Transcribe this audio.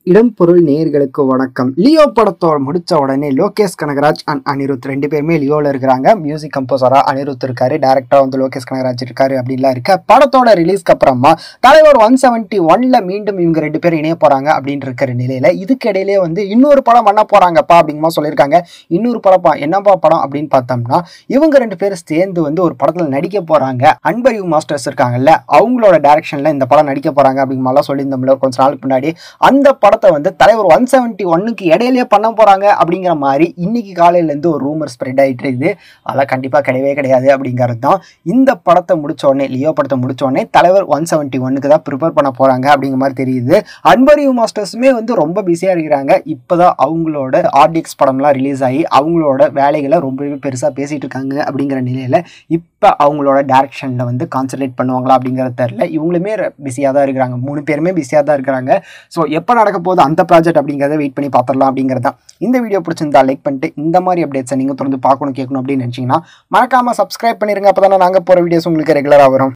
இடம் பொருள் நேயர்களுக்கு வணக்கம் லியோ படத்தோட முடிச்ச உடனே லோகேஷ் கனகராஜ் அண்ட் அனிருத் ரெண்டு பேருமே லியோவில் இருக்கிறாங்க மியூசிக் கம்போசரா அனிருத் இருக்காரு டேரக்டரா வந்து லோகேஷ் கனகராஜ் இருக்காரு அப்படின்லாம் இருக்க படத்தோட ரிலீஸ்க்கு அப்புறமா தலைவர் ஒன் செவன்ட்டி ஒன்ல மீண்டும் இவங்க ரெண்டு பேரும் இணைய போறாங்க அப்படின்னு இருக்கிற நிலையில இதுக்கு இடையிலே வந்து இன்னொரு படம் பண்ண போறாங்கப்பா அப்படிங்கமா சொல்லியிருக்காங்க இன்னொரு படப்பா என்னப்பா படம் அப்படின்னு பார்த்தோம்னா இவங்க ரெண்டு பேரும் சேர்ந்து வந்து ஒரு படத்துல நடிக்க போறாங்க அன்பரிவு மாஸ்டர்ஸ் இருக்காங்கல்ல அவங்களோட டைரக்ஷன்ல இந்த படம் நடிக்க போறாங்க அப்படிங்கிற மாதிரிலாம் சொல்லியிருந்தோம்ல கொஞ்ச நாளுக்கு முன்னாடி அந்த படத்தை வந்து தலைவர் ஒன் செவன்ட்டி ஒன்னுக்கு இடையிலேயே பண்ண போறாங்க அப்படிங்கிற மாதிரி இன்னைக்கு காலையில இருந்து ஒரு ரூமர் ஸ்ப்ரெட் ஆயிட்டு இருக்குது அதெல்லாம் கண்டிப்பா கிடையவே கிடையாது அப்படிங்கிறது தான் இந்த படத்தை முடிச்ச உடனே லியோ படத்தை முடிச்ச உடனே தலைவர் ஒன் செவன்ட்டி ஒன்னுக்கு தான் ப்ரிப்பேர் பண்ண போறாங்க அப்படிங்கிற மாதிரி தெரியுது அன்பரிவு மாஸ்டர்ஸுமே வந்து ரொம்ப பிஸியா இருக்கிறாங்க இப்போதான் அவங்களோட ஆர்டிஎக்ஸ் படம்லாம் ரிலீஸ் ஆகி அவங்களோட வேலைகளை ரொம்பவே பெருசா பேசிட்டு இருக்காங்க அப்படிங்கிற நிலையில இப்போ அவங்களோட டேரக்ஷனில் வந்து கான்சன்ட்ரேட் பண்ணுவாங்களா அப்படிங்கிறது தெரில இவங்களுமே பிஸியாக தான் இருக்கிறாங்க மூணு பேருமே பிஸியாக தான் இருக்கிறாங்க ஸோ எப்போ நடக்க போகுது அந்த ப்ராஜெக்ட் அப்படிங்கிறத வெயிட் பண்ணி பார்த்துடலாம் அப்படிங்கிறது தான் இந்த வீடியோ பிடிச்சிருந்தா லைக் பண்ணிட்டு இந்த மாதிரி அப்டேட்ஸை நீங்கள் தொடர்ந்து பார்க்கணும் கேட்கணும் அப்படின்னு நினச்சிங்கன்னா மறக்காமல் சப்ஸ்கிரைப் பண்ணிருங்க அப்போ தானே நாங்கள் போகிற வீடியோஸ் உங்களுக்கு ரெகுலராக வரும்